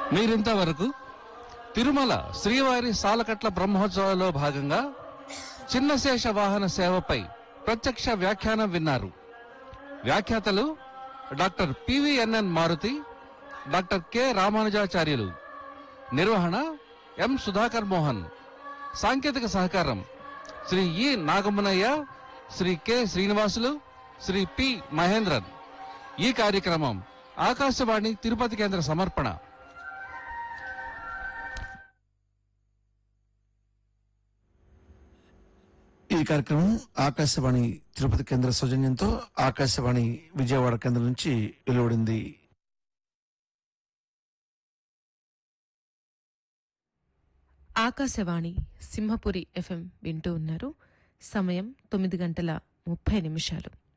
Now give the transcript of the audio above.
మీరింతవరకు తిరుమల శ్రీవారి సాలకట్ల బ్రహ్మోత్సవాల్లో భాగంగా చిన్నశేష వాహన సేవపై ప్రత్యక్ష వ్యాఖ్యానం విన్నారు వ్యాఖ్యాతలు doctor P V N N Maruthi doctor K Ramanujacharyulu నిర్వహణ ఎం సుధాకర్ మోహన్ సాంకేతిక సహకారం Shri E Nagamunayya Shri K Srinivasulu Shri P Mahendran ఈ కార్యక్రమం ఆకాశవాణి తిరుపతి కేంద్ర సమర్పణ ఈ కార్యక్రమం ఆకాశవాణి తిరుపతి కేంద్ర సౌజన్యంతో ఆకాశవాణి విజయవాడ కేంద్రం నుంచి వెలువడింది ఆకాశవాణి సింహపురి ఎఫ్ఎం వింటూ ఉన్నారు సమయం తొమ్మిది గంటల ముప్పై నిమిషాలు